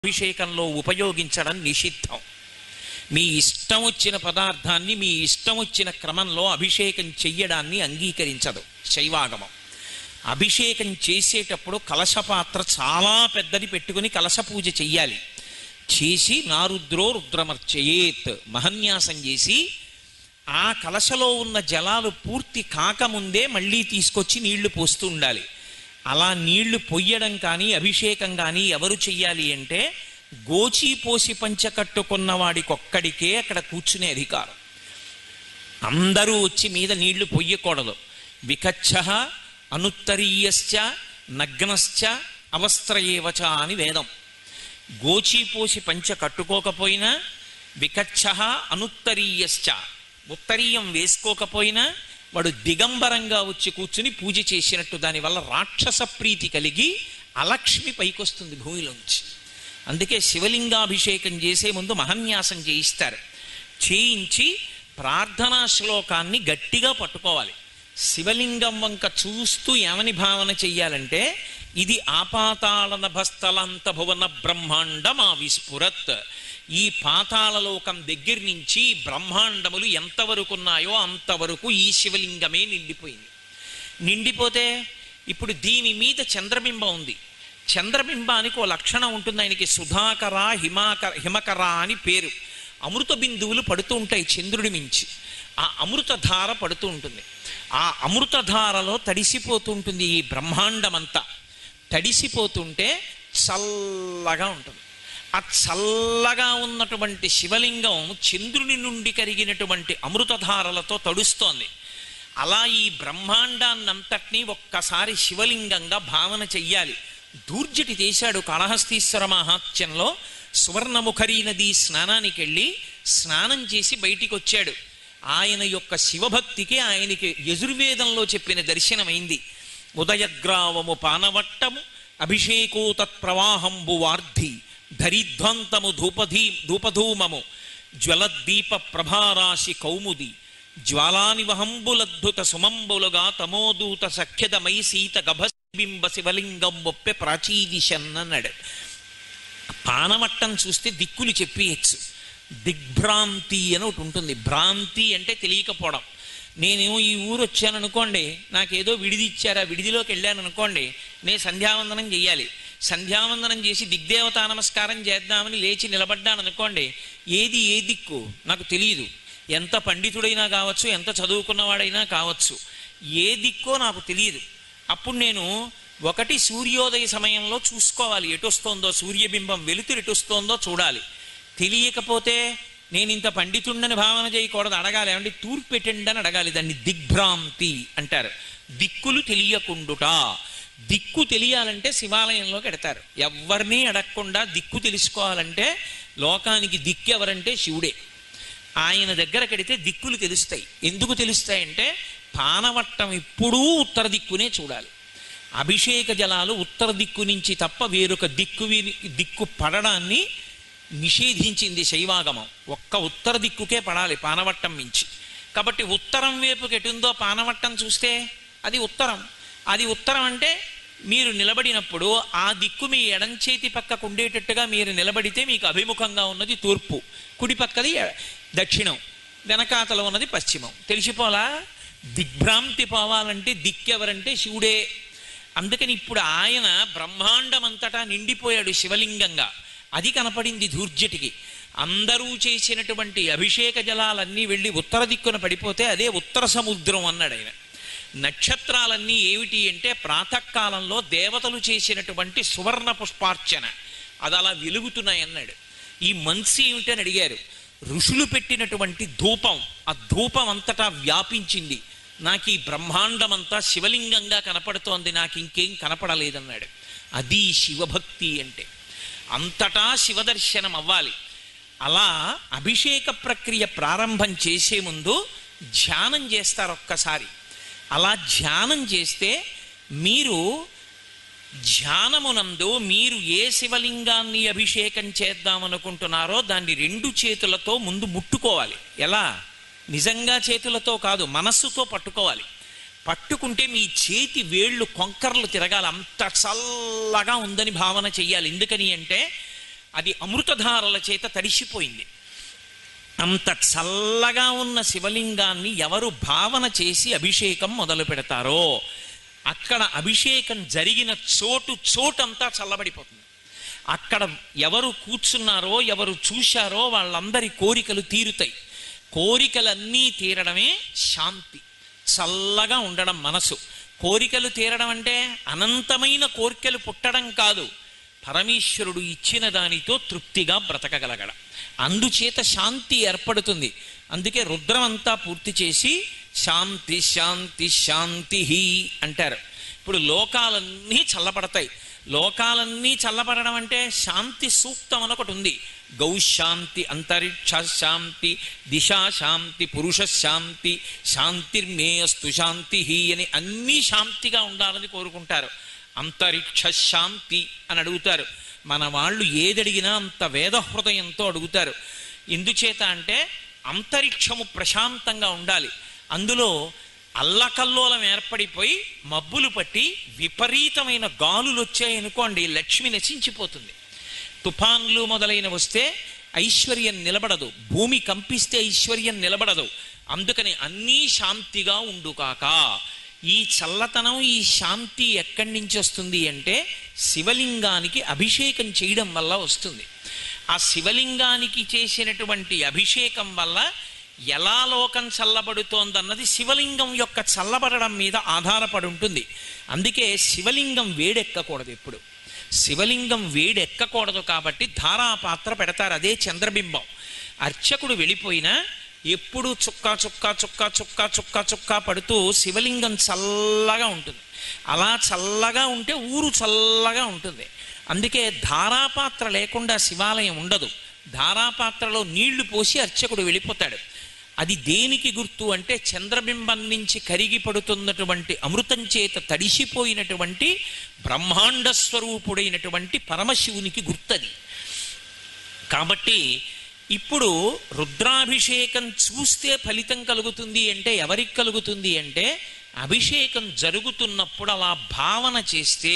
అభిషేకంలో ఉపయోగించడం నిషిద్ధం మీ ఇష్టం వచ్చిన పదార్థాన్ని మీ ఇష్టం వచ్చిన క్రమంలో అభిషేకం చెయ్యడాన్ని అంగీకరించదు శైవాగమం అభిషేకం చేసేటప్పుడు కలశపాత్ర చాలా పెద్దది పెట్టుకుని కలశ పూజ చెయ్యాలి చేసి నారుద్రో రుద్రమర్చయేత్ మహన్యాసం చేసి ఆ కలశలో ఉన్న జలాలు పూర్తి కాకముందే మళ్ళీ తీసుకొచ్చి నీళ్లు పోస్తూ ఉండాలి అలా నీళ్లు పొయ్యడం కానీ అభిషేకం కానీ ఎవరు చెయ్యాలి అంటే గోచి పోసి పంచ కట్టుకున్న వాడికొక్కడికే అక్కడ కూర్చునే అధికారం అందరూ వచ్చి మీద నీళ్లు పొయ్యకూడదు వికచ్చ అనుత్తరీయశ్చ నగ్నశ్చ అవస్త్రయేవచ అని వేదం గోచీపోసి పంచ కట్టుకోకపోయినా వికచ్చ అనుత్తరీయశ్చ ఉత్తరీయం వేసుకోకపోయినా వాడు దిగంబరంగా వచ్చి కూర్చుని పూజ చేసినట్టు దానివల్ల రాక్షస ప్రీతి కలిగి అలక్ష్మి పైకొస్తుంది భూమిలోంచి అందుకే శివలింగాభిషేకం చేసే ముందు మహన్యాసం చేయిస్తారు చేయించి ప్రార్థనా శ్లోకాన్ని గట్టిగా పట్టుకోవాలి శివలింగం వంక చూస్తూ ఏమని భావన చెయ్యాలంటే ఇది ఆపాతాళన భస్తలంత భువన బ్రహ్మాండం ఆ విస్ఫురత్ ఈ పాతాళలోకం దగ్గర నుంచి బ్రహ్మాండములు ఎంతవరకు ఉన్నాయో అంతవరకు ఈ శివలింగమే నిండిపోయింది నిండిపోతే ఇప్పుడు దీని మీద చంద్రబింబం ఉంది చంద్రబింబానికి ఓ లక్షణం ఉంటుంది ఆయనకి సుధాకర హిమాకర హిమకర అని పేరు అమృత బిందువులు పడుతూ ఉంటాయి చంద్రుడి మించి ఆ అమృతధార పడుతూ ఉంటుంది ఆ అమృతధారలో తడిసిపోతూ ఉంటుంది ఈ బ్రహ్మాండమంతా తడిసిపోతుంటే చల్లగా ఉంటుంది ఆ చల్లగా ఉన్నటువంటి శివలింగం చంద్రుని నుండి కరిగినటువంటి అమృతధారలతో తడుస్తోంది అలా ఈ బ్రహ్మాండాన్నంతటినీ ఒక్కసారి శివలింగంగా భావన చెయ్యాలి దూర్జటి చేశాడు కాళహస్తీశ్వర మహాత్యంలో సువర్ణముఖరీ నది స్నానానికి వెళ్ళి స్నానం చేసి బయటికి వచ్చాడు ఆయన యొక్క శివభక్తికి ఆయనకి యజుర్వేదంలో చెప్పిన దర్శనమైంది ఉదయగ్రావము పానవట్టము అభిషేకో తత్ప్రవాహంబు వార్ధి ధరిధ్వంతము ధూపధీ ధూపధూమము జ్వలద్దీప ప్రభారాశి కౌముది జ్వాలానివహంబులద్భుత సుమంబులుగా తమోదూత సఖ్యదమై సీత గభబింబ శివలింగం ఒప్పె ప్రాచీదిశన్నన్నాడు పానమట్టం చూస్తే దిక్కులు చెప్పేయచ్చు దిగ్భ్రాంతి అని ఒకటి ఉంటుంది భ్రాంతి అంటే తెలియకపోవడం నేనేమో ఈ ఊరు వచ్చాను అనుకోండి నాకేదో విడిది ఇచ్చారా విడిదిలోకి వెళ్ళాను అనుకోండి నేను సంధ్యావందనం చేయాలి సంధ్యావందనం చేసి దిగ్దేవతా నమస్కారం చేద్దామని లేచి నిలబడ్డాను అనుకోండి ఏది ఏ దిక్కు నాకు తెలియదు ఎంత పండితుడైనా కావచ్చు ఎంత చదువుకున్నవాడైనా కావచ్చు ఏ దిక్కో నాకు తెలియదు అప్పుడు నేను ఒకటి సూర్యోదయ సమయంలో చూసుకోవాలి ఎటొస్తోందో సూర్యబింబం వెలుతురు ఎటొస్తోందో చూడాలి తెలియకపోతే నేను ఇంత పండితుండని భావన చేయకూడదు అడగాలి ఏమంటే తూర్పు పెట్టండి అని అడగాలి దాన్ని దిగ్భ్రాంతి అంటారు దిక్కులు తెలియకుండుట దిక్కు తెలియాలంటే శివాలయంలోకి ఎడతారు ఎవరిని అడగకుండా దిక్కు తెలుసుకోవాలంటే లోకానికి దిక్కు ఎవరంటే శివుడే ఆయన దగ్గర కడితే దిక్కులు తెలుస్తాయి ఎందుకు తెలుస్తాయంటే పానవట్టం ఎప్పుడూ ఉత్తర దిక్కునే చూడాలి అభిషేక జలాలు ఉత్తర దిక్కు నుంచి తప్ప వేరొక దిక్కు వి- దిక్కు పడడాన్ని నిషేధించింది శైవాగమం ఒక్క ఉత్తర దిక్కుకే పడాలి పానవట్టం మించి కాబట్టి ఉత్తరం వైపుకి ఎటుందో పానవట్టం చూస్తే అది ఉత్తరం అది ఉత్తరం అంటే మీరు నిలబడినప్పుడు ఆ దిక్కు మీ ఎడం చేతి పక్కకు ఉండేటట్టుగా మీరు నిలబడితే మీకు అభిముఖంగా ఉన్నది తూర్పు కుడి పక్కది ఎ- దక్షిణం వెనకాతల ఉన్నది పశ్చిమం తెలిసిపోలా దిగ్భ్రాంతి పోవాలంటే దిక్కెవరంటే శివుడే అందుకని ఇప్పుడు ఆయన బ్రహ్మాండమంతటా నిండిపోయాడు శివలింగంగా అది కనపడింది ధూర్జటికి అందరూ చేసినటువంటి అభిషేక జలాలన్నీ వెళ్ళి ఉత్తర దిక్కున పడిపోతే అదే ఉత్తర సముద్రం అన్నాడు ఆయన నక్షత్రాలన్నీ ఏమిటి అంటే ప్రాతకాలంలో దేవతలు చేసినటువంటి సువర్ణ పుష్పార్చన అది అలా వెలుగుతున్నాయి అన్నాడు ఈ మనసు ఏమిటని అడిగారు ఋషులు పెట్టినటువంటి ధూపం ఆ ధూపం అంతటా వ్యాపించింది నాకు ఈ బ్రహ్మాండమంతా శివలింగంగా కనపడుతోంది నాకు ఇంకేం కనపడలేదన్నాడు అది శివభక్తి అంటే అంతటా శివదర్శనం అవ్వాలి అలా అభిషేక ప్రక్రియ ప్రారంభం చేసే ముందు ధ్యానం చేస్తారు ఒక్కసారి అలా ధ్యానం చేస్తే మీరు ధ్యానమునందు మీరు ఏ శివలింగాన్ని అభిషేకం చేద్దామనుకుంటున్నారో దాన్ని రెండు చేతులతో ముందు ముట్టుకోవాలి ఎలా నిజంగా చేతులతో కాదు మనస్సుతో పట్టుకోవాలి పట్టుకుంటే మీ చేతి వేళ్ళు కొంకర్లు తిరగాలి అంత చల్లగా ఉందని భావన చెయ్యాలి ఎందుకని అంటే అది అమృతధారల చేత తడిసిపోయింది అంత చల్లగా ఉన్న శివలింగాన్ని ఎవరు భావన చేసి అభిషేకం మొదలు పెడతారో అక్కడ అభిషేకం జరిగిన చోటు చోటంతా చల్లబడిపోతుంది అక్కడ ఎవరు కూర్చున్నారో ఎవరు చూశారో వాళ్ళందరి కోరికలు తీరుతాయి కోరికలన్నీ తీరడమే శాంతి చల్లగా ఉండడం మనసు కోరికలు తీరడం అంటే అనంతమైన కోరికలు పుట్టడం కాదు పరమేశ్వరుడు ఇచ్చిన దానితో తృప్తిగా బ్రతకగలగడం అందుచేత శాంతి ఏర్పడుతుంది అందుకే రుద్రం అంతా పూర్తి చేసి శాంతి శాంతి శాంతి అంటారు ఇప్పుడు లోకాలన్నీ చల్లబడతాయి లోకాలన్నీ చల్లబడడం అంటే శాంతి సూక్తం అని ఒకటి ఉంది గౌశాంతి అంతరిక్ష శాంతి దిశా శాంతి పురుష శాంతి శాంతిర్మేయస్తు శాంతి అని అన్నీ శాంతిగా ఉండాలని కోరుకుంటారు అంతరిక్ష శాంతి అని అడుగుతారు మన వాళ్ళు ఏదడిగినా అంత వేద హృదయంతో అడుగుతారు ఎందుచేత అంటే అంతరిక్షము ప్రశాంతంగా ఉండాలి అందులో అల్లకల్లోలం ఏర్పడిపోయి మబ్బులు పట్టి విపరీతమైన గాలులు వచ్చాయనుకోండి లక్ష్మి నశించిపోతుంది తుఫాన్లు మొదలైన వస్తే ఐశ్వర్యం నిలబడదు భూమి కంపిస్తే ఐశ్వర్యం నిలబడదు అందుకని అన్నీ శాంతిగా ఉండుకాక ఈ చల్లతనం ఈ శాంతి ఎక్కడి నుంచి వస్తుంది అంటే శివలింగానికి అభిషేకం చేయడం వల్ల వస్తుంది ఆ శివలింగానికి చేసినటువంటి అభిషేకం వల్ల ఎలా లోకం చల్లబడుతోందన్నది శివలింగం యొక్క చల్లబడడం మీద ఆధారపడి ఉంటుంది అందుకే శివలింగం వేడెక్కకూడదు ఎప్పుడు శివలింగం వేడెక్కకూడదు కాబట్టి ధారాపాత్ర పెడతారు అదే చంద్రబింబం అర్చకుడు వెళ్ళిపోయినా ఎప్పుడు చుక్క చుక్క చుక్క చుక్క చుక్క చుక్క పడుతూ శివలింగం చల్లగా ఉంటుంది అలా చల్లగా ఉంటే ఊరు చల్లగా ఉంటుంది అందుకే ధారాపాత్ర లేకుండా శివాలయం ఉండదు ధారాపాత్రలో నీళ్లు పోసి అర్చకుడు వెళ్ళిపోతాడు అది దేనికి గుర్తు అంటే చంద్రబింబం నుంచి కరిగి పడుతున్నటువంటి అమృతం చేత తడిసిపోయినటువంటి బ్రహ్మాండ స్వరూపుడైనటువంటి పరమశివునికి గుర్తది కాబట్టి ఇప్పుడు రుద్రాభిషేకం చూస్తే ఫలితం కలుగుతుంది అంటే ఎవరికి కలుగుతుంది అంటే అభిషేకం జరుగుతున్నప్పుడు అలా భావన చేస్తే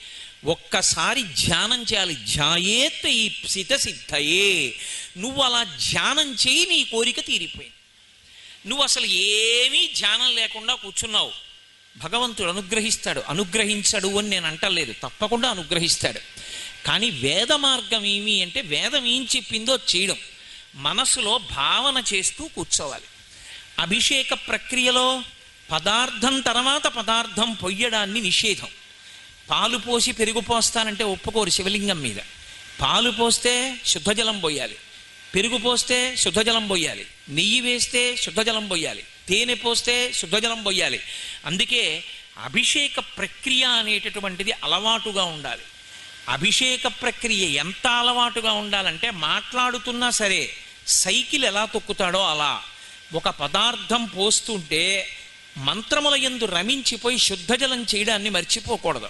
ఒక్కసారి ధ్యానం చేయాలి ధ్యాయేత్ ఈ సిత సిద్ధయే నువ్వు అలా ధ్యానం చేయి నీ కోరిక తీరిపోయింది నువ్వు అసలు ఏమీ ధ్యానం లేకుండా కూర్చున్నావు భగవంతుడు అనుగ్రహిస్తాడు అనుగ్రహించడు అని నేను అంటలేదు తప్పకుండా అనుగ్రహిస్తాడు కానీ వేద మార్గం ఏమి అంటే వేదం ఏం చెప్పిందో చేయడం మనసులో భావన చేస్తూ కూర్చోవాలి అభిషేక ప్రక్రియలో పదార్థం తర్వాత పదార్థం పొయ్యడాన్ని నిషేధం పాలు పోసి పెరుగు పోస్తానంటే ఒప్పుకోరు శివలింగం మీద పాలు పోస్తే శుద్ధజలం పోయాలి పెరుగు పోస్తే శుద్ధజలం పోయాలి నెయ్యి వేస్తే శుద్ధజలం పోయాలి తేనె పోస్తే శుద్ధజలం పోయాలి అందుకే అభిషేక ప్రక్రియ అనేటటువంటిది అలవాటుగా ఉండాలి అభిషేక ప్రక్రియ ఎంత అలవాటుగా ఉండాలంటే మాట్లాడుతున్నా సరే సైకిల్ ఎలా తొక్కుతాడో అలా ఒక పదార్థం పోస్తుంటే మంత్రముల యందు రమించిపోయి శుద్ధజలం చేయడాన్ని మర్చిపోకూడదు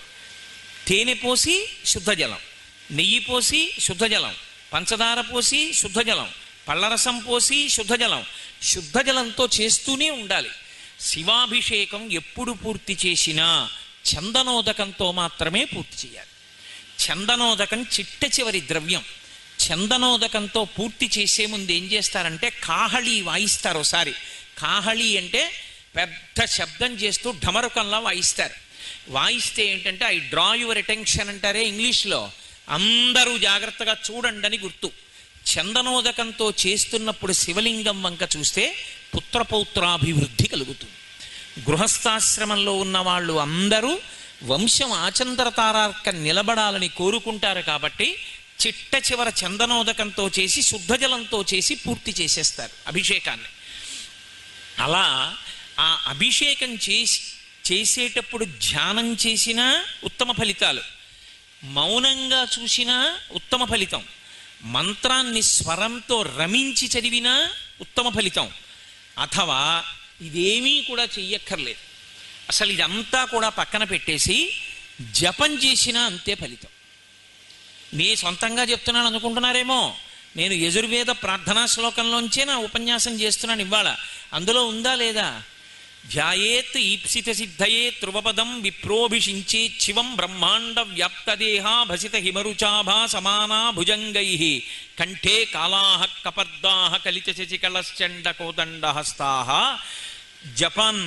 తేనె పోసి శుద్ధజలం నెయ్యి పోసి శుద్ధజలం పంచదార పోసి శుద్ధజలం పళ్ళరసం పోసి శుద్ధజలం శుద్ధజలంతో చేస్తూనే ఉండాలి శివాభిషేకం ఎప్పుడు పూర్తి చేసినా చందనోదకంతో మాత్రమే పూర్తి చేయాలి చందనోదకం చిట్ట చివరి ద్రవ్యం చందనోదకంతో పూర్తి చేసే ముందు ఏం చేస్తారంటే కాహళి వాయిస్తారు ఒకసారి కాహళి అంటే పెద్ద శబ్దం చేస్తూ ఢమరుకంలా వాయిస్తారు వాయిస్తే ఏంటంటే ఐ డ్రా యువర్ అటెన్షన్ అంటారే ఇంగ్లీష్లో అందరూ జాగ్రత్తగా చూడండి అని గుర్తు చందనోదకంతో చేస్తున్నప్పుడు శివలింగం వంక చూస్తే పుత్రపౌత్రాభివృద్ధి కలుగుతుంది గృహస్థాశ్రమంలో ఉన్న వాళ్ళు అందరూ వంశం ఆచంద్రతారార్క నిలబడాలని కోరుకుంటారు కాబట్టి చిట్ట చివర చందనోదకంతో చేసి శుద్ధజలంతో చేసి పూర్తి చేసేస్తారు అభిషేకాన్ని అలా ఆ అభిషేకం చేసి చేసేటప్పుడు ధ్యానం చేసినా ఉత్తమ ఫలితాలు మౌనంగా చూసినా ఉత్తమ ఫలితం మంత్రాన్ని స్వరంతో రమించి చదివినా ఉత్తమ ఫలితం అథవా ఇదేమీ కూడా చెయ్యక్కర్లేదు అసలు ఇదంతా కూడా పక్కన పెట్టేసి జపం చేసినా అంతే ఫలితం నే సొంతంగా చెప్తున్నాను అనుకుంటున్నారేమో నేను యజుర్వేద ప్రార్థనా శ్లోకంలోంచే నా ఉపన్యాసం చేస్తున్నాను ఇవాళ అందులో ఉందా లేదా ధ్యాయేత్ ఈప్సిత సిద్ధయే ధ్రువపదం విప్రోభిషించే శివం బ్రహ్మాండ వ్యాప్తదేహా భసిత హిమరుచాభా సమానా భుజంగై కంఠే కాళాహ కపర్దాహ కలిత శశికళశ్చండ కోదండహస్తాహ జపన్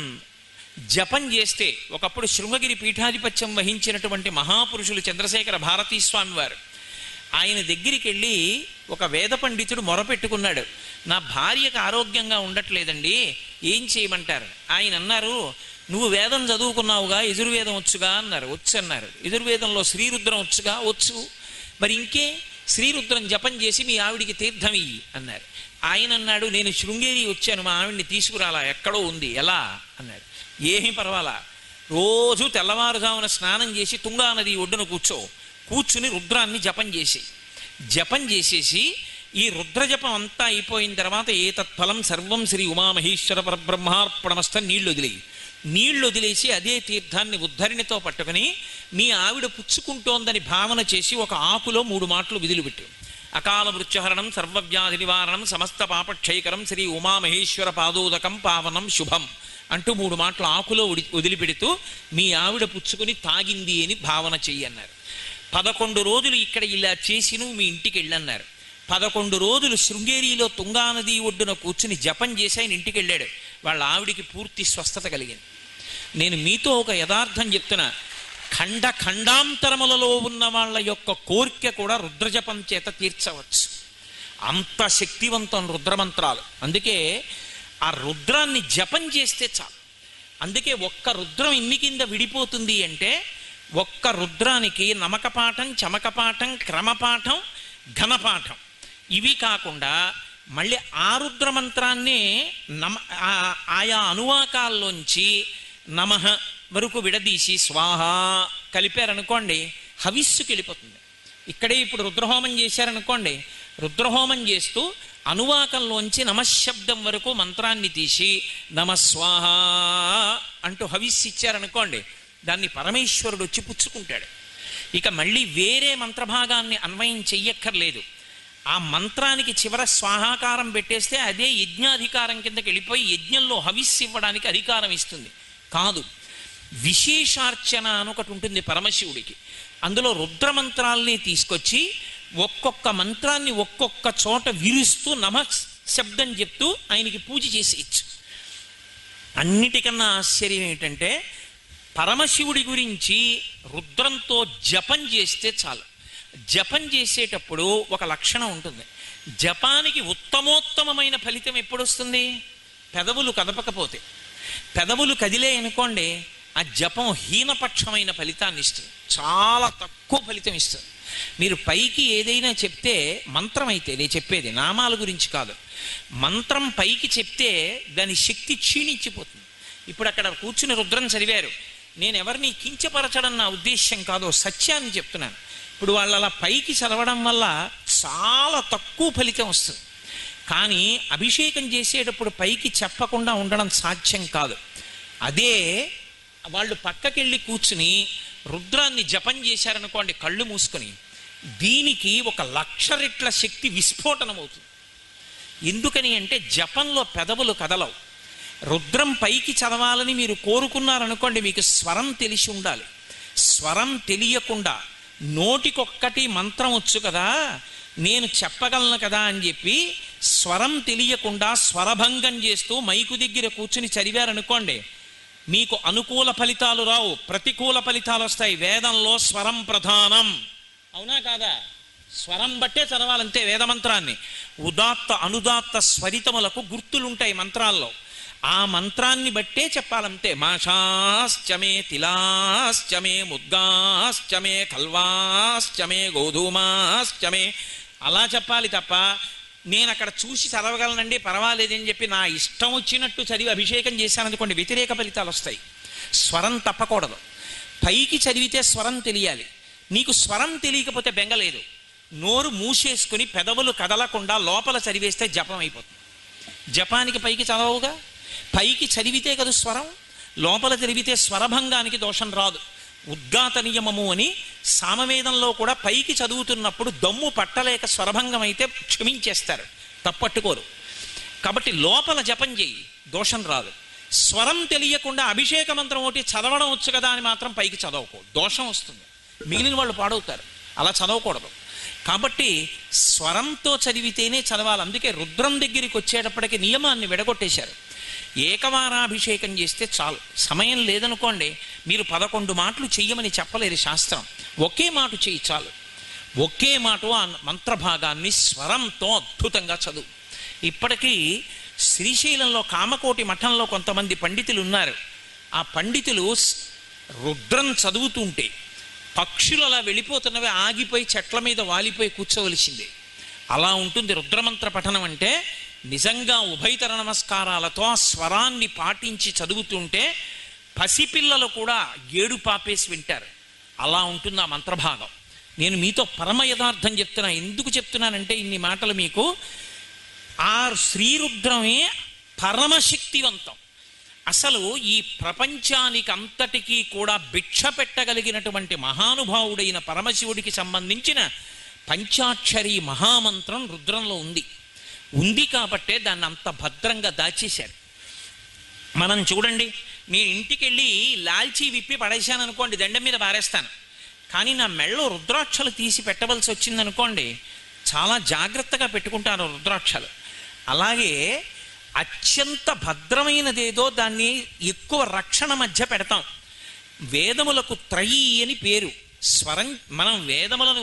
జపం చేస్తే ఒకప్పుడు శృంగగిరి పీఠాధిపత్యం వహించినటువంటి మహాపురుషులు చంద్రశేఖర భారతీ స్వామి వారు ఆయన దగ్గరికి వెళ్ళి ఒక వేద పండితుడు మొరపెట్టుకున్నాడు నా భార్యకు ఆరోగ్యంగా ఉండట్లేదండి ఏం చేయమంటారు ఆయన అన్నారు నువ్వు వేదం చదువుకున్నావుగా ఎదుర్వేదం వచ్చుగా అన్నారు వచ్చు అన్నారు ఎదుర్వేదంలో శ్రీరుద్రం వచ్చుగా వచ్చు మరి ఇంకే శ్రీరుద్రం జపం చేసి మీ ఆవిడికి తీర్థం ఇయ్యి అన్నారు ఆయన అన్నాడు నేను శృంగేరి వచ్చాను మా ఆవిడ్ని తీసుకురాలా ఎక్కడో ఉంది ఎలా అన్నాడు ఏమీ పర్వాలా రోజు తెల్లవారుజామున స్నానం చేసి తుంగా నది ఒడ్డున కూర్చో కూర్చుని రుద్రాన్ని జపం చేసి జపం చేసేసి ఈ రుద్ర జపం అంతా అయిపోయిన తర్వాత ఏ తత్ఫలం సర్వం శ్రీ ఉమామహేశ్వర పరబ్రహ్మార్పణమస్త నీళ్లు వదిలేయి నీళ్లు వదిలేసి అదే తీర్థాన్ని ఉద్ధరిణితో పట్టుకుని మీ ఆవిడ పుచ్చుకుంటోందని భావన చేసి ఒక ఆకులో మూడు మాటలు విధులుపెట్టు అకాల మృత్యుహరణం సర్వవ్యాధి నివారణం సమస్త పాపక్షయకరం శ్రీ ఉమామహేశ్వర పాదోదకం పావనం శుభం అంటూ మూడు మాటలు ఆకులో ఉడి- వదిలిపెడుతూ మీ ఆవిడ పుచ్చుకుని తాగింది అని భావన చెయ్యన్నారు పదకొండు రోజులు ఇక్కడ ఇలా చేసి నువ్వు మీ ఇంటికి వెళ్ళన్నారు పదకొండు రోజులు శృంగేరిలో తుంగానది ఒడ్డున కూర్చుని జపం చేసి ఆయన ఇంటికి వెళ్ళాడు వాళ్ళ ఆవిడికి పూర్తి స్వస్థత కలిగింది నేను మీతో ఒక యథార్థం చెప్తున్నా ఖండ ఖండాంతరములలో ఉన్న వాళ్ళ యొక్క కోరిక కూడా రుద్రజపం చేత తీర్చవచ్చు అంత శక్తివంతం రుద్రమంత్రాలు అందుకే ఆ రుద్రాన్ని జపం చేస్తే చాలు అందుకే ఒక్క రుద్రం ఇన్ని కింద విడిపోతుంది అంటే ఒక్క రుద్రానికి నమకపాఠం చమకపాఠం క్రమపాఠం ఘనపాఠం ఇవి కాకుండా మళ్ళీ ఆ రుద్ర మంత్రాన్నే నమ ఆ- ఆయా అనువాకాల్లోంచి నమః వరకు విడదీసి స్వాహ కలిపారనుకోండి హవిస్సుకి వెళ్ళిపోతుంది ఇక్కడే ఇప్పుడు రుద్రహోమం చేశారనుకోండి రుద్రహోమం చేస్తూ అనువాకంలోంచి నమశబ్దం వరకు మంత్రాన్ని తీసి నమస్వాహ అంటూ హవిస్సు ఇచ్చారనుకోండి దాన్ని పరమేశ్వరుడు వచ్చి పుచ్చుకుంటాడు ఇక మళ్ళీ వేరే మంత్రభాగాన్ని అన్వయం చెయ్యక్కర్లేదు ఆ మంత్రానికి చివర స్వాహాకారం పెట్టేస్తే అదే యజ్ఞాధికారం కిందకి వెళ్ళిపోయి యజ్ఞంలో హవిస్సు ఇవ్వడానికి అధికారం ఇస్తుంది కాదు విశేషార్చన అని ఒకటి ఉంటుంది పరమశివుడికి అందులో రుద్రమంత్రాల్ని తీసుకొచ్చి ఒక్కొక్క మంత్రాన్ని ఒక్కొక్క చోట విరుస్తూ నమ శబ్దం చెప్తూ ఆయనకి పూజ చేసేయచ్చు అన్నిటికన్నా ఆశ్చర్యం ఏంటంటే పరమశివుడి గురించి రుద్రంతో జపం చేస్తే చాలు జపం చేసేటప్పుడు ఒక లక్షణం ఉంటుంది జపానికి ఉత్తమోత్తమమైన ఫలితం ఎప్పుడు వస్తుంది పెదవులు కదపకపోతే పెదవులు కదిలే అనుకోండి ఆ జపం హీనపక్షమైన ఫలితాన్ని ఇస్తుంది చాలా తక్కువ ఫలితం ఇస్తుంది మీరు పైకి ఏదైనా చెప్తే మంత్రం అయితే నేను చెప్పేది నామాల గురించి కాదు మంత్రం పైకి చెప్తే దాని శక్తి క్షీణించిపోతుంది ఇప్పుడు అక్కడ కూర్చుని రుద్రం చదివారు నేను ఎవరిని కించపరచడం నా ఉద్దేశ్యం కాదు సత్యాన్ని చెప్తున్నాను ఇప్పుడు వాళ్ళు అలా పైకి చదవడం వల్ల చాలా తక్కువ ఫలితం వస్తుంది కానీ అభిషేకం చేసేటప్పుడు పైకి చెప్పకుండా ఉండడం సాధ్యం కాదు అదే వాళ్ళు పక్కకెళ్ళి కూర్చుని రుద్రాన్ని జపం చేశారనుకోండి కళ్ళు మూసుకొని దీనికి ఒక లక్ష రెట్ల శక్తి విస్ఫోటనం అవుతుంది ఎందుకని అంటే జపంలో పెదవులు కదలవు రుద్రం పైకి చదవాలని మీరు కోరుకున్నారనుకోండి మీకు స్వరం తెలిసి ఉండాలి స్వరం తెలియకుండా నోటికొక్కటి మంత్రం వచ్చు కదా నేను చెప్పగలను కదా అని చెప్పి స్వరం తెలియకుండా స్వరభంగం చేస్తూ మైకు దగ్గర కూర్చుని చదివారనుకోండి మీకు అనుకూల ఫలితాలు రావు ప్రతికూల ఫలితాలు వస్తాయి వేదంలో స్వరం ప్రధానం అవునా కాదా స్వరం బట్టే చదవాలంతే వేదమంత్రాన్ని ఉదాత్త అనుదాత్త స్వరితములకు గుర్తులుంటాయి మంత్రాల్లో ఆ మంత్రాన్ని బట్టే చెప్పాలంతే మాషాశ్చమే తిలాశ్చమే ముద్గాశ్చమే కల్వాశ్చమే గోధుమాశ్చమే అలా చెప్పాలి తప్ప నేను అక్కడ చూసి చదవగలనండి పర్వాలేదని చెప్పి నా ఇష్టం వచ్చినట్టు చదివి అభిషేకం చేశాననుకోండి వ్యతిరేక ఫలితాలు వస్తాయి స్వరం తప్పకూడదు పైకి చదివితే స్వరం తెలియాలి నీకు స్వరం తెలియకపోతే బెంగలేదు నోరు మూసేసుకుని పెదవులు కదలకుండా లోపల చదివేస్తే జపం అయిపోతుంది జపానికి పైకి చదవవుగా పైకి చదివితే కదా స్వరం లోపల చదివితే స్వరభంగానికి దోషం రాదు ఉద్గాత నియమము అని సామవేదంలో కూడా పైకి చదువుతున్నప్పుడు దమ్ము పట్టలేక స్వరభంగం అయితే క్షమించేస్తారు తప్పట్టుకోరు కాబట్టి లోపల జపం చెయ్యి దోషం రాదు స్వరం తెలియకుండా అభిషేక మంత్రం ఒకటి చదవడం వచ్చు కదా అని మాత్రం పైకి చదవకూడదు దోషం వస్తుంది మిగిలిన వాళ్ళు పాడవుతారు అలా చదవకూడదు కాబట్టి స్వరంతో చదివితేనే చదవాలి అందుకే రుద్రం దగ్గరికి వచ్చేటప్పటికి నియమాన్ని విడగొట్టేశారు ఏకవారాభిషేకం చేస్తే చాలు సమయం లేదనుకోండి మీరు పదకొండు మాటలు చెయ్యమని చెప్పలేరు శాస్త్రం ఒకే మాట చెయ్యి చాలు ఒకే మాట ఆ మంత్రభాగాన్ని స్వరంతో అద్భుతంగా చదువు ఇప్పటికీ శ్రీశైలంలో కామకోటి మఠంలో కొంతమంది పండితులు ఉన్నారు ఆ పండితులు స్- రుద్రం చదువుతుంటే పక్షులు అలా వెళ్ళిపోతున్నవి ఆగిపోయి చెట్ల మీద వాలిపోయి కూర్చోవలసిందే అలా ఉంటుంది రుద్రమంత్ర పఠనం అంటే నిజంగా ఉభయతర నమస్కారాలతో ఆ స్వరాన్ని పాటించి చదువుతుంటే పసిపిల్లలు కూడా ఏడు పాపేసి వింటారు అలా ఉంటుంది ఆ మంత్రభాగం నేను మీతో పరమ యథార్థం చెప్తున్నా ఎందుకు చెప్తున్నానంటే ఇన్ని మాటలు మీకు ఆ శ్రీరుద్రమే పరమశక్తివంతం అసలు ఈ ప్రపంచానికి అంతటికీ కూడా భిక్ష పెట్టగలిగినటువంటి మహానుభావుడైన పరమశివుడికి సంబంధించిన పంచాక్షరి మహామంత్రం రుద్రంలో ఉంది ఉంది కాబట్టే దాన్ని అంత భద్రంగా దాచేశారు మనం చూడండి నేను ఇంటికి వెళ్ళి లాల్చీ విప్పి పడేశాను అనుకోండి దండం మీద పారేస్తాను కానీ నా మెళ్ళో రుద్రాక్షలు తీసి పెట్టవలసి వచ్చిందనుకోండి చాలా జాగ్రత్తగా పెట్టుకుంటాను రుద్రాక్షలు అలాగే అత్యంత భద్రమైనదేదో దాన్ని ఎక్కువ రక్షణ మధ్య పెడతాం వేదములకు త్రయీ అని పేరు స్వరం మనం వేదములను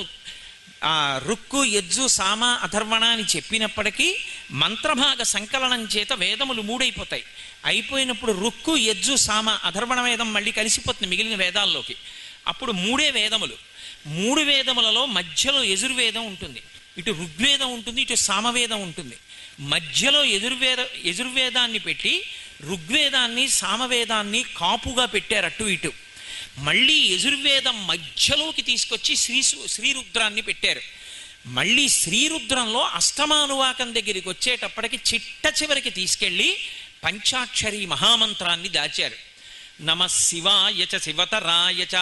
ఆ రుక్కు యజ్జు సామ అథర్వణ అని చెప్పినప్పటికీ మంత్రభాగ సంకలనం చేత వేదములు మూడైపోతాయి అయిపోయినప్పుడు రుక్కు యజ్జు సామ అథర్వణ వేదం మళ్ళీ కలిసిపోతుంది మిగిలిన వేదాల్లోకి అప్పుడు మూడే వేదములు మూడు వేదములలో మధ్యలో యజుర్వేదం ఉంటుంది ఇటు ఋగ్వేదం ఉంటుంది ఇటు సామవేదం ఉంటుంది మధ్యలో ఎదుర్వేద యజుర్వేదాన్ని పెట్టి ఋగ్వేదాన్ని సామవేదాన్ని కాపుగా పెట్టారు అటు ఇటు మళ్ళీ యజుర్వేదం మధ్యలోకి తీసుకొచ్చి శ్రీ శ్రీరుద్రాన్ని పెట్టారు మళ్ళీ శ్రీరుద్రంలో అష్టమానువాకం దగ్గరికి వచ్చేటప్పటికి చిట్ట చివరికి తీసుకెళ్ళి పంచాక్షరి మహామంత్రాన్ని దాచారు నమ శివాయ చ శివతరాయ చ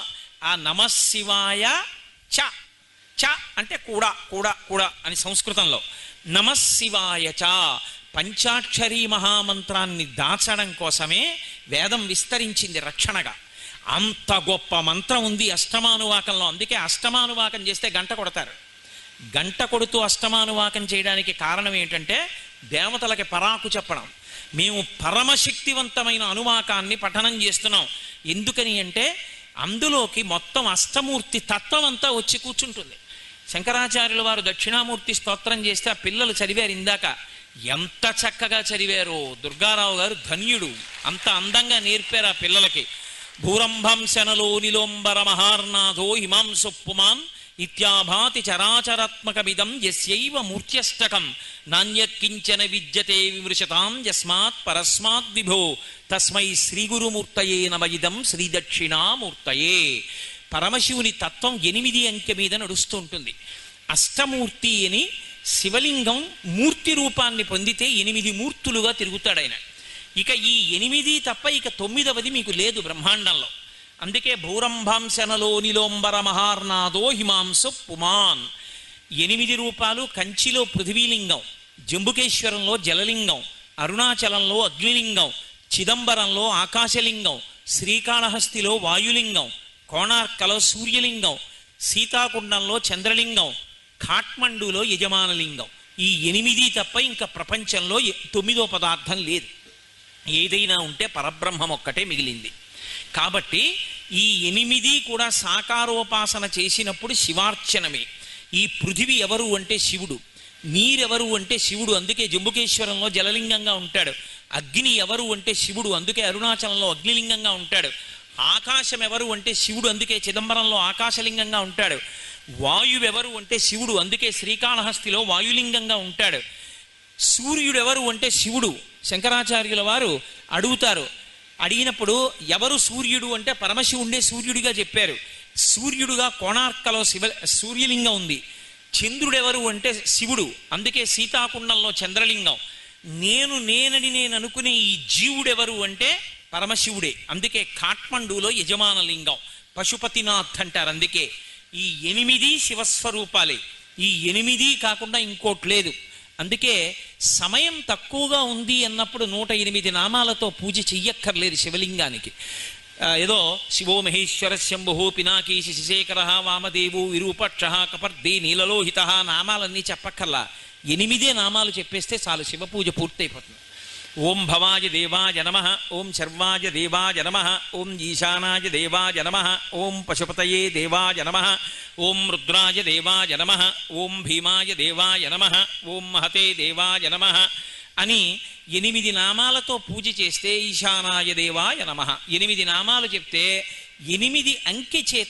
ఆ నమ శివాయ చ చ అంటే కూడా కూడా కూడా అని సంస్కృతంలో నమ శివాయ చ పంచాక్షరి మహామంత్రాన్ని దాచడం కోసమే వేదం విస్తరించింది రక్షణగా అంత గొప్ప మంత్రం ఉంది అష్టమానువాకంలో అందుకే అష్టమానువాకం చేస్తే గంట కొడతారు గంట కొడుతూ అష్టమానువాకం చేయడానికి కారణం ఏంటంటే దేవతలకి పరాకు చెప్పడం మేము పరమశక్తివంతమైన అనువాకాన్ని పఠనం చేస్తున్నాం ఎందుకని అంటే అందులోకి మొత్తం అష్టమూర్తి తత్వం అంతా వచ్చి కూర్చుంటుంది శంకరాచార్యుల వారు దక్షిణామూర్తి స్తోత్రం చేస్తే ఆ పిల్లలు చదివారు ఇందాక ఎంత చక్కగా చదివారో దుర్గారావు గారు ధన్యుడు అంత అందంగా నేర్పారు ఆ పిల్లలకి భూరంభంశనలో నిలోంబర మహార్నాథో హిమాంసుపుమాన్ ఇత్యాభాతి చరాచరాత్మకమిదం యస్యైవ మూర్త్యష్టకం నాణ్యకించన విద్యతే విమృశతాం యస్మాత్ పరస్మాత్ విభో తస్మై శ్రీగురుమూర్తయే నమయిదం శ్రీదక్షిణామూర్తయే పరమశివుని తత్వం ఎనిమిది అంకె మీద నడుస్తూ ఉంటుంది అష్టమూర్తి అని శివలింగం మూర్తి రూపాన్ని పొందితే ఎనిమిది మూర్తులుగా తిరుగుతాడు ఆయన ఇక ఈ ఎనిమిది తప్ప ఇక తొమ్మిదవది మీకు లేదు బ్రహ్మాండంలో అందుకే భూరంభాంశనలో నిలోంబర మహార్నాదో హిమాంసు పుమాన్ ఎనిమిది రూపాలు కంచిలో పృథివీలింగం జంబుకేశ్వరంలో జలలింగం అరుణాచలంలో అగ్నిలింగం చిదంబరంలో ఆకాశలింగం శ్రీకాళహస్తిలో వాయులింగం కోణార్కలో సూర్యలింగం సీతాకుండంలో చంద్రలింగం ఖాట్మండులో యజమానలింగం ఈ ఎనిమిది తప్ప ఇంకా ప్రపంచంలో ఎ- తొమ్మిదో పదార్థం లేదు ఏదైనా ఉంటే పరబ్రహ్మం ఒక్కటే మిగిలింది కాబట్టి ఈ ఎనిమిది కూడా సాకారోపాసన చేసినప్పుడు శివార్చనమే ఈ పృథివి ఎవరు అంటే శివుడు నీరెవరు అంటే శివుడు అందుకే జంబుకేశ్వరంలో జలలింగంగా ఉంటాడు అగ్ని ఎవరు అంటే శివుడు అందుకే అరుణాచలంలో అగ్నిలింగంగా ఉంటాడు ఆకాశం ఎవరు అంటే శివుడు అందుకే చిదంబరంలో ఆకాశలింగంగా ఉంటాడు వాయువెవరు అంటే శివుడు అందుకే శ్రీకాళహస్తిలో వాయులింగంగా ఉంటాడు సూర్యుడు ఎవరు అంటే శివుడు శంకరాచార్యుల వారు అడుగుతారు అడిగినప్పుడు ఎవరు సూర్యుడు అంటే పరమశివుడే సూర్యుడిగా చెప్పారు సూర్యుడుగా కోణార్కలో శివ సూర్యలింగం ఉంది చంద్రుడు ఎవరు అంటే శివుడు అందుకే సీతాకుండంలో చంద్రలింగం నేను నేనని నేను అనుకునే ఈ జీవుడెవరు అంటే పరమశివుడే అందుకే కాట్మండులో యజమాన లింగం పశుపతినాథ్ అంటారు అందుకే ఈ ఎనిమిది శివస్వరూపాలే ఈ ఎనిమిది కాకుండా ఇంకోటి లేదు అందుకే సమయం తక్కువగా ఉంది అన్నప్పుడు నూట ఎనిమిది నామాలతో పూజ చెయ్యక్కర్లేదు శివలింగానికి ఆ, ఏదో శివో మహేశ్వర శంభు పినాకీశి శిశేఖర వామదేవు విరూపక్ష కపర్ది నీలలోహిత నామాలన్నీ చెప్పక్కర్లా ఎనిమిదే నామాలు చెప్పేస్తే చాలు శివ పూజ పూర్తయిపోతుంది ఓం భవాయ దేవాయ నమ ఓం శర్వాయ దేవాయ నమ ఓం ఈశానాయ దేవాయ నమ ఓం పశుపతయే దేవాయ నమ ఓం రుద్రాయ దేవాయ నమ ఓం భీమాయ దేవాయ నమ ఓం మహతే దేవాయ నమ అని ఎనిమిది నామాలతో పూజ చేస్తే ఈశానాయ దేవాయ నమ ఎనిమిది నామాలు చెప్తే ఎనిమిది అంకె చేత